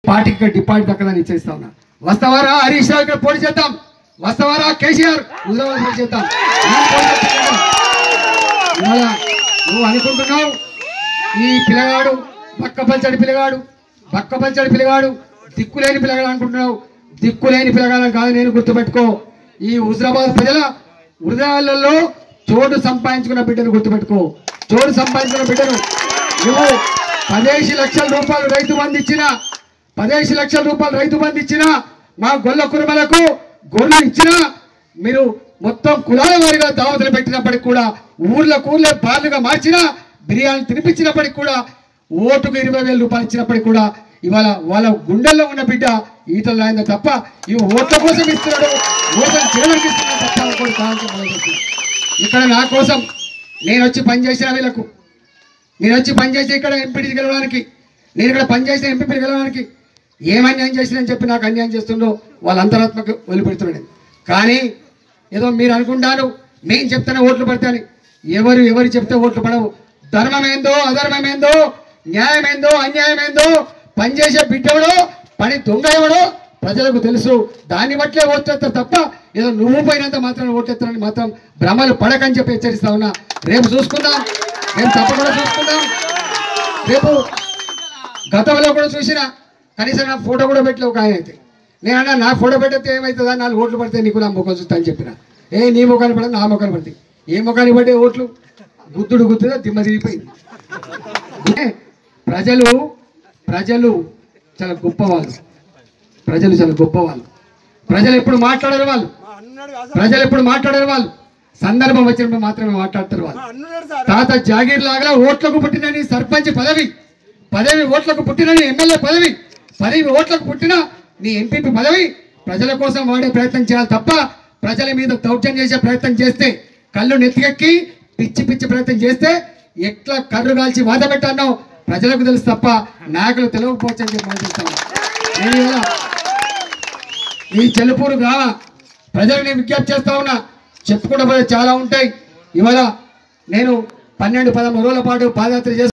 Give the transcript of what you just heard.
పార్టీకి ఇక్కడ డిపాజిట్ దక్కదని ఇచ్చేస్తా ఉన్నా వస్తావారా హరీష్ రావు ఇక్కడ పోటీ చేద్దాం వస్తావారా కేసీఆర్ హుజరాబాద్ పోటీ చేద్దాం నేను పోటీ చేస్తాను. ఇవాళ నువ్వు అనుకుంటున్నావు ఈ పిల్లగాడు బక్కపల్చడి పిల్లగాడు బక్కపల్చడి పిల్లగాడు దిక్కులేని పిల్లగాడు అనుకుంటున్నావు దిక్కులేని పిల్లగాడు కాదు నేను గుర్తుపెట్టుకో ఈ హుజరాబాద్ ప్రజల హృదయాలలో చోటు సంపాదించుకున్న బిడ్డను గుర్తుపెట్టుకో చోటు సంపాదించుకున్న బిడ్డను నువ్వు పదేసి లక్షల రూపాయలు రైతు బంధు ఇచ్చిన పదేసి లక్షల రూపాయలు రైతు బంధు ఇచ్చిన మా గొల్ల కురుమలకు గొర్రెలు ఇచ్చిన మీరు మొత్తం కులాల వారిగా దావతులు పెట్టినప్పటికి కూడా ఊర్ల ఊర్లే బార్లుగా మార్చిన బిర్యానీ తినిపించినప్పటికి కూడా ఓటుకు ఇరవై వేల రూపాయలు ఇచ్చినప్పటికి కూడా ఇవాళ వాళ్ళ గుండెల్లో ఉన్న బిడ్డ ఈతలు అయిందా తప్ప ఈ ఓట్ల కోసం ఇస్తున్నాడు ఓట్లను చేయడానికి ఇస్తున్నాడు తప్ప ఇంకోటి కావాల్సిన పని లేదు. ఇక్కడ నా కోసం నేను వచ్చి పనిచేసిన వీళ్ళకు నేను వచ్చి పనిచేసి ఇక్కడ ఎంపీటీ గెలవడానికి నేను ఇక్కడ పనిచేసిన ఎంపీ గెలవడానికి ఏం అన్యాయం చేసినని చెప్పి నాకు అన్యాయం చేస్తుండో వాళ్ళ అంతరాత్మకు వదిలిపెడుతున్నాడు కానీ ఏదో మీరు అనుకుంటారు మేము చెప్తేనే ఓట్లు పడతాని ఎవరు ఎవరు చెప్తే ఓట్లు పడవు ధర్మమేందో అధర్మమేందో న్యాయమేందో అన్యాయమేందో పనిచేసే బిడ్డవడో పని దొంగ ఎవడో ప్రజలకు తెలుసు దాన్ని బట్లే ఓట్లేస్తారు తప్ప ఏదో నువ్వు పోయినంత మాత్రం ఓట్లేస్తారని మాత్రం భ్రమలు పడకని చెప్పి హెచ్చరిస్తా ఉన్నా రేపు చూసుకుందాం రేపు తప్పకుండా చూసుకుందాం రేపు గతంలో కూడా చూసిన కనీసం నా ఫోటో కూడా పెట్టలే ఒక ఆయన అయితే నేను అన్నా నా ఫోటో పెట్టితే ఏమవుతుందా నాలుగు ఓట్లు పడితే నీకు నా ముఖం చూస్తా అని చెప్పిన ఏ నీ ముఖాన్ని పడదు నా ముఖాన్ని పడతాయి ఏ ముఖాన్ని పడే ఓట్లు గుద్దుడు గుద్దుదా దిమ్మ తిరిగిపోయింది అంటే ప్రజలు ప్రజలు చాలా గొప్పవాళ్ళు ప్రజలు చాలా గొప్పవాళ్ళు ప్రజలు ఎప్పుడు మాట్లాడరు వాళ్ళు ప్రజలు ఎప్పుడు మాట్లాడరు వాళ్ళు సందర్భం వచ్చినప్పుడు మాత్రమే మాట్లాడతారు వాళ్ళు తాత జాగీర్ లాగా ఓట్లకు పుట్టినని సర్పంచ్ పదవి పదవి ఓట్లకు పుట్టినని ఎమ్మెల్యే పదవి పదవి ఓట్లకు పుట్టిన నీ ఎంపీపీ పదవి ప్రజల కోసం వాడే ప్రయత్నం చేయాలి తప్ప ప్రజల మీద దౌర్జన్యం చేసే ప్రయత్నం చేస్తే కళ్ళు నెత్తికెక్కి పిచ్చి పిచ్చి ప్రయత్నం చేస్తే ఎట్లా కర్రు కాల్చి వాద పెట్టానో ప్రజలకు తెలుసు తప్ప నాయకులు తెలియకపోవచ్చు అని చెప్పి మాట్లాడుతాను నేను ఇవాళ ఈ చెలుపూరు గ్రామ ప్రజలకు నేను విజ్ఞప్తి చేస్తా ఉన్నా చెప్పుకుంటూ పోతే చాలా ఉంటాయి ఇవాళ నేను పన్నెండు పదమూడు రోజుల పాటు పాదయాత్ర చేస్తాను